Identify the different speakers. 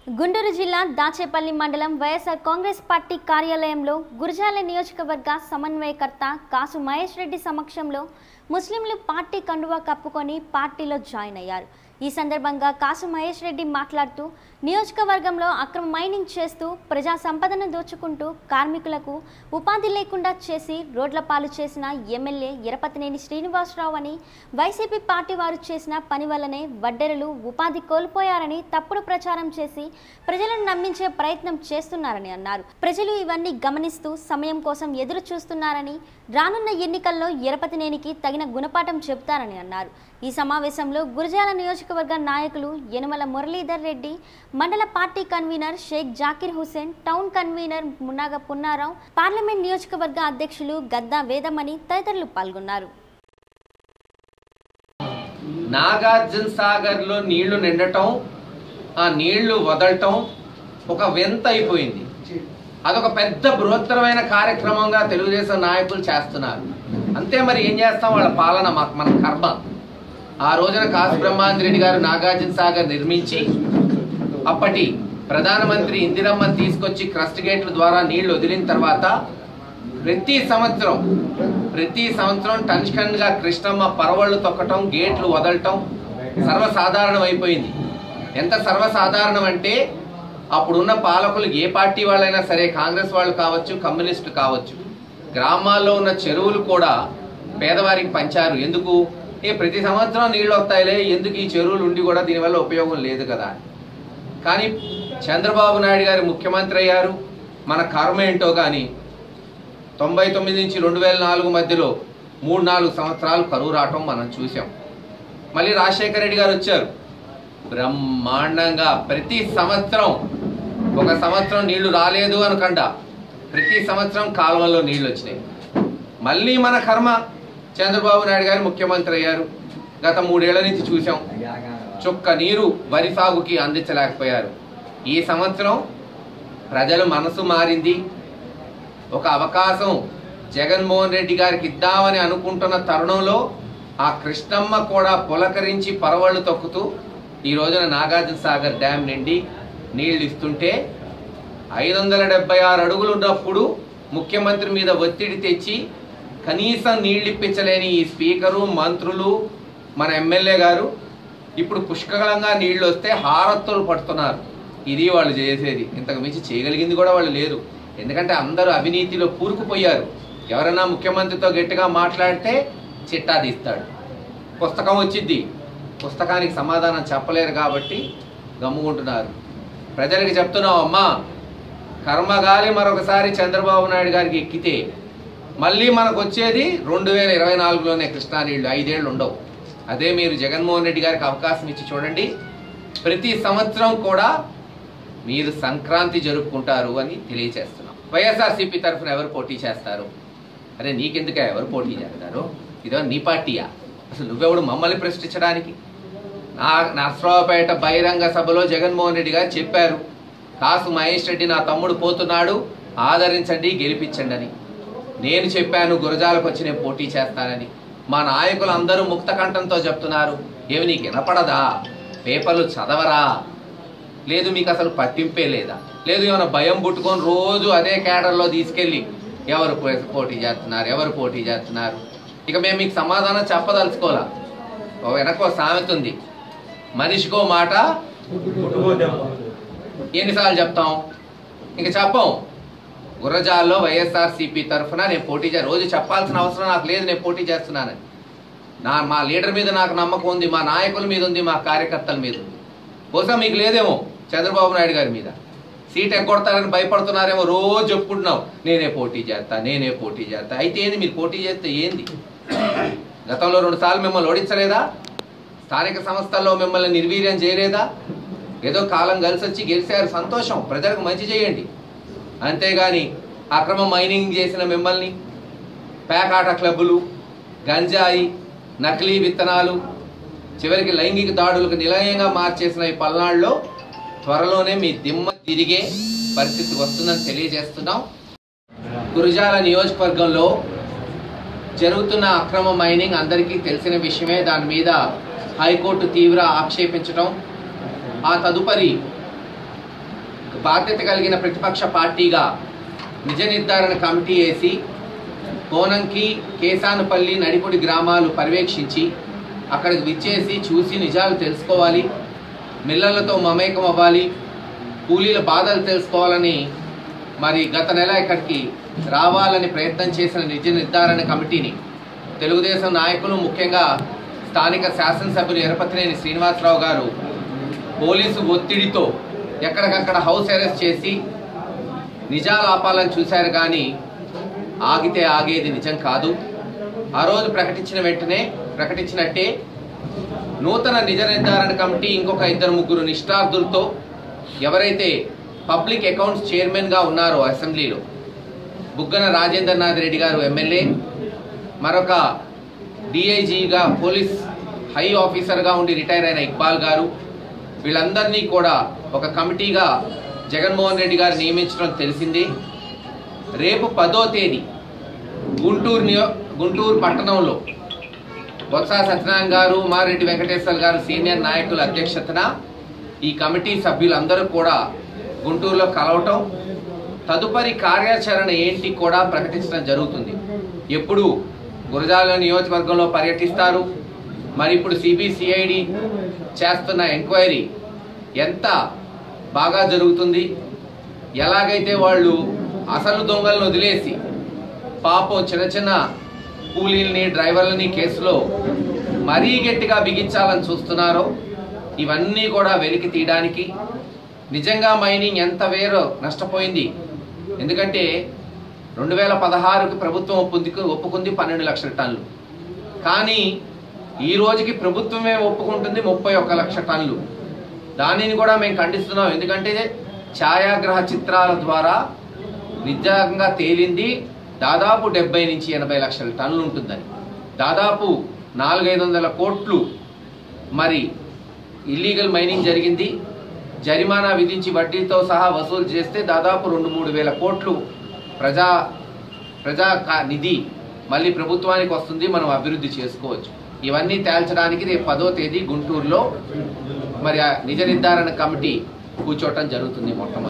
Speaker 1: గుంటూరు జిల్లా దాచేపల్లి మండలం వైఎస్ఆర్ కాంగ్రెస్ పార్టీ కార్యాలయంలో గురజాల నియోజకవర్గ సమన్వయకర్త కాసు మహేష్ రెడ్డి సమక్షంలో ముస్లింలు పార్టీ కండువా కప్పుకొని పార్టీలో జాయిన్ అయ్యారు ఈ సందర్భంగా కాసు మహేష్ రెడ్డి మాట్లాడుతూ నియోజకవర్గంలో అక్రమ మైనింగ్ చేస్తూ ప్రజా సంపదను దోచుకుంటూ కార్మికులకు ఉపాధి లేకుండా చేసి రోడ్ల పాలు చేసిన ఎమ్మెల్యే ఎరపతినేని శ్రీనివాసరావు అని వైసీపీ పార్టీ వారు చేసిన పని వల్లనే వడ్డెరలు ఉపాధి కోల్పోయారని తప్పుడు ప్రచారం చేసి ప్రజలను నమ్మించే ప్రయత్నం చేస్తున్నారని అన్నారు ప్రజలు ఇవన్నీ గమనిస్తూ సమయం కోసం ఎదురు చూస్తున్నారని రానున్న ఎన్నికల్లో ఎరపతినేనికి తగిన గుణపాఠం చెబుతారని అన్నారు ఈ సమావేశంలో గురజాల నియోజకవర్గ నాయకులు యనుమల మురళీధర్ రెడ్డి మండల party convener Sheikh Zakir Hussain town convener Munnaga Punnarao parliament నియోజకవర్గ అధ్యక్షులు గద్దా వేదమణి తదితరులు పాల్గొన్నారు
Speaker 2: నాగార్జున సాగర్ లో నీళ్లు నిండటం ఆ నీళ్లు వదలటం ఒక వింత అయిపోయింది అదొక పెద్ద బృహత్తరమైన కార్యక్రమంగా తెలుగుదేశం నాయకులు చేస్తున్నారు అంతే మరి ఏం చేస్తాం వాళ్ళ పాలన మాకు మన కర్మ ఆ రోజున కాసు బ్రహ్మాంజరెడ్డి గారు నాగార్జున సాగర్ నిర్మించి అప్పటి ప్రధానమంత్రి ఇందిరమ్మ తీసుకొచ్చి క్రస్ట్ గేట్ల ద్వారా నీళ్లు వదిలిన తర్వాత ప్రతి సంవత్సరం ప్రతి సంవత్సరం టెన్షన్ గా కృష్ణమ్మ పరవళ్ళు తొక్కటం గేట్లు వదలటం సర్వసాధారణం అయిపోయింది ఎంత సర్వసాధారణం అంటే అప్పుడున్న పాలకులు ఏ పార్టీ వాళ్ళైనా సరే కాంగ్రెస్ వాళ్ళు కావచ్చు కమ్యూనిస్టులు కావచ్చు గ్రామాల్లో ఉన్న చెరువులు కూడా పేదవారికి పంచారు ఎందుకు ఏ ప్రతి సంవత్సరం నీళ్ళు వస్తాయిలే ఎందుకు ఈ చెరువులు ఉండి కూడా దీనివల్ల ఉపయోగం లేదు కదా అని. కానీ చంద్రబాబు నాయుడు గారు ముఖ్యమంత్రి అయ్యారు మన కర్మ ఏంటో కానీ తొంభై తొమ్మిది నుంచి రెండు వేల నాలుగు మధ్యలో మూడు నాలుగు సంవత్సరాలు కరువు రావటం మనం చూసాం మళ్ళీ రాజశేఖర రెడ్డి గారు వచ్చారు బ్రహ్మాండంగా ప్రతి సంవత్సరం ఒక సంవత్సరం నీళ్లు రాలేదు అనకుండా ప్రతి సంవత్సరం కాలువల్లో నీళ్లు వచ్చినాయి మళ్ళీ మన కర్మ చంద్రబాబు నాయుడు గారు ముఖ్యమంత్రి అయ్యారు గత మూడేళ్ల నుంచి చూసాం చుక్క నీరు వరి సాగుకి అందించలేకపోయారు ఈ సంవత్సరం ప్రజల మనసు మారింది ఒక అవకాశం జగన్మోహన్ రెడ్డి గారికి ఇద్దామని అనుకుంటున్న తరుణంలో ఆ కృష్ణమ్మ కూడా పులకరించి పరవళ్ళు తొక్కుతూ ఈ రోజున నాగార్జున సాగర్ డ్యామ్ నిండి నీళ్లు ఇస్తుంటే ఐదు వందల డెబ్బై ఆరు అడుగులు ఉన్నప్పుడు ముఖ్యమంత్రి మీద ఒత్తిడి తెచ్చి కనీసం నీళ్ళు ఇప్పించలేని ఈ స్పీకరు మంత్రులు మన ఎమ్మెల్యే గారు ఇప్పుడు పుష్కలంగా నీళ్లు వస్తే హారత్తులు పడుతున్నారు ఇది వాళ్ళు చేసేది ఇంతకు మించి చేయగలిగింది కూడా వాళ్ళు లేదు ఎందుకంటే అందరూ అవినీతిలో కూరుకుపోయారు ఎవరైనా ముఖ్యమంత్రితో గట్టిగా మాట్లాడితే చిట్టా తీస్తాడు పుస్తకం వచ్చిద్ది పుస్తకానికి సమాధానం చెప్పలేరు కాబట్టి గమ్ముకుంటున్నారు ప్రజలకు చెప్తున్నాం అమ్మా కర్మగాలి మరొకసారి చంద్రబాబు నాయుడు గారికి ఎక్కితే మళ్ళీ మనకు వచ్చేది రెండు వేల ఇరవై నాలుగులోనే కృష్ణా నీళ్లు ఐదేళ్లు ఉండవు అదే మీరు జగన్మోహన్ రెడ్డి గారికి అవకాశం ఇచ్చి చూడండి ప్రతి సంవత్సరం కూడా మీరు సంక్రాంతి జరుపుకుంటారు అని తెలియచేస్తున్నాం వైఎస్ఆర్సీపీ తరఫున ఎవరు పోటీ చేస్తారు అరే నీకెందుకే ఎవరు పోటీ చేస్తారు ఇదో నీ పార్టీయా అసలు నువ్వెవడు మమ్మల్ని ప్రశ్నించడానికి నా నర్సరావుపేట బహిరంగ సభలో జగన్మోహన్ రెడ్డి గారు చెప్పారు కాసు మహేష్ రెడ్డి నా తమ్ముడు పోతున్నాడు ఆదరించండి గెలిపించండి అని నేను చెప్పాను గురజాలకు వచ్చి నేను పోటీ చేస్తానని మా నాయకులు అందరూ ముక్త కంఠంతో చెప్తున్నారు ఏమి నీకు వినపడదా పేపర్లు చదవరా లేదు మీకు అసలు పట్టింపే లేదా లేదు ఏమైనా భయం పుట్టుకొని రోజు అదే కేడర్లో తీసుకెళ్ళి ఎవరు పో- పోటీ చేస్తున్నారు ఎవరు పోటీ చేస్తున్నారు ఇక మేము మీకు సమాధానం చెప్పదలుచుకోవాలా ఓ వెనకో సామెత ఉంది మనిషికో మాట ఎన్నిసార్లు చెప్తాం ఇంక చెప్పం గుర్రజాల్లో వైఎస్ఆర్సీపీ తరఫున నేను పోటీ చే రోజు చెప్పాల్సిన అవసరం నాకు లేదు నేను పోటీ చేస్తున్నానని నా మా లీడర్ మీద నాకు నమ్మకం ఉంది మా నాయకుల మీద ఉంది మా కార్యకర్తల మీద ఉంది బహుశా మీకు లేదేమో చంద్రబాబు నాయుడు గారి మీద సీట్ ఎగ్గొడతారని భయపడుతున్నారేమో రోజు చెప్పుకుంటున్నావు నేనే పోటీ చేస్తా నేనే పోటీ చేస్తా అయితే ఏంది మీరు పోటీ చేస్తే ఏంది గతంలో రెండు సార్లు మిమ్మల్ని ఓడించలేదా స్థానిక సంస్థల్లో మిమ్మల్ని నిర్వీర్యం చేయలేదా ఏదో కాలం కలిసి వచ్చి గెలిచారు సంతోషం ప్రజలకు మంచి చేయండి అంతేగాని అక్రమ మైనింగ్ చేసిన మిమ్మల్ని పేకాట క్లబ్బులు గంజాయి నకిలీ విత్తనాలు చివరికి లైంగిక దాడులకు నిలయంగా మార్చేసిన ఈ పల్నాడులో త్వరలోనే మీ దిమ్మ తిరిగే పరిస్థితి వస్తుందని తెలియజేస్తున్నాం గురుజాల నియోజకవర్గంలో జరుగుతున్న అక్రమ మైనింగ్ అందరికీ తెలిసిన విషయమే దాని మీద హైకోర్టు తీవ్ర ఆక్షేపించడం ఆ తదుపరి బాధ్యత కలిగిన ప్రతిపక్ష పార్టీగా నిజ నిర్ధారణ కమిటీ వేసి కోనంకి కేసానపల్లి నడిపొడి గ్రామాలు పర్యవేక్షించి అక్కడికి విచ్చేసి చూసి నిజాలు తెలుసుకోవాలి మిల్లలతో మమేకం అవ్వాలి కూలీల బాధలు తెలుసుకోవాలని మరి గత నెల ఇక్కడికి రావాలని ప్రయత్నం చేసిన నిజ నిర్ధారణ కమిటీని తెలుగుదేశం నాయకులు ముఖ్యంగా స్థానిక శాసనసభ్యులు ఎరపతినేని శ్రీనివాసరావు గారు పోలీసు ఒత్తిడితో ఎక్కడికక్కడ హౌస్ అరెస్ట్ చేసి నిజాలు ఆపాలని చూశారు కానీ ఆగితే ఆగేది నిజం కాదు ఆ రోజు ప్రకటించిన వెంటనే ప్రకటించినట్టే నూతన నిజ నిర్ధారణ కమిటీ ఇంకొక ఇద్దరు ముగ్గురు నిష్ఠార్థులతో ఎవరైతే పబ్లిక్ అకౌంట్స్ చైర్మన్గా ఉన్నారో అసెంబ్లీలో బుగ్గన రాజేంద్రనాథ్ రెడ్డి గారు ఎమ్మెల్యే మరొక డిఐజీగా పోలీస్ హై ఆఫీసర్గా ఉండి రిటైర్ అయిన ఇక్బాల్ గారు వీళ్ళందరినీ కూడా ఒక కమిటీగా జగన్మోహన్ రెడ్డి గారు నియమించడం తెలిసింది రేపు పదో తేదీ గుంటూరు నియో గుంటూరు పట్టణంలో బొత్స సత్యనారాయణ గారు ఉమారెడ్డి వెంకటేశ్వర గారు సీనియర్ నాయకుల అధ్యక్షతన ఈ కమిటీ సభ్యులందరూ కూడా గుంటూరులో కలవటం తదుపరి కార్యాచరణ ఏంటి కూడా ప్రకటించడం జరుగుతుంది ఎప్పుడు గురజాల నియోజకవర్గంలో పర్యటిస్తారు మరి ఇప్పుడు సిబిసిఐడి చేస్తున్న ఎంక్వైరీ ఎంత బాగా జరుగుతుంది ఎలాగైతే వాళ్ళు అసలు దొంగలను వదిలేసి పాపం చిన్న చిన్న కూలీల్ని డ్రైవర్లని కేసులో మరీ గట్టిగా బిగించాలని చూస్తున్నారో ఇవన్నీ కూడా వెలికి తీయడానికి నిజంగా మైనింగ్ ఎంత వేరో నష్టపోయింది ఎందుకంటే రెండు వేల పదహారుకి ప్రభుత్వం ఒప్పుంది ఒప్పుకుంది పన్నెండు లక్షల టన్నులు కానీ ఈ రోజుకి ప్రభుత్వమే ఒప్పుకుంటుంది ముప్పై ఒక్క లక్ష టన్నులు దానిని కూడా మేము ఖండిస్తున్నాం ఎందుకంటే ఛాయాగ్రహ చిత్రాల ద్వారా నిజంగా తేలింది దాదాపు డెబ్బై నుంచి ఎనభై లక్షల టన్నులు ఉంటుందని దాదాపు నాలుగైదు వందల కోట్లు మరి ఇల్లీగల్ మైనింగ్ జరిగింది జరిమానా విధించి వడ్డీతో సహా వసూలు చేస్తే దాదాపు రెండు మూడు వేల కోట్లు ప్రజా ప్రజా కా- నిధి మళ్ళీ ప్రభుత్వానికి వస్తుంది మనం అభివృద్ధి చేసుకోవచ్చు ఇవన్నీ తేల్చడానికి రేపు పదో తేదీ గుంటూరులో మరి ఆ నిజ నిర్ధారణ కమిటీ కూర్చోవటం జరుగుతుంది మొట్టమొదటి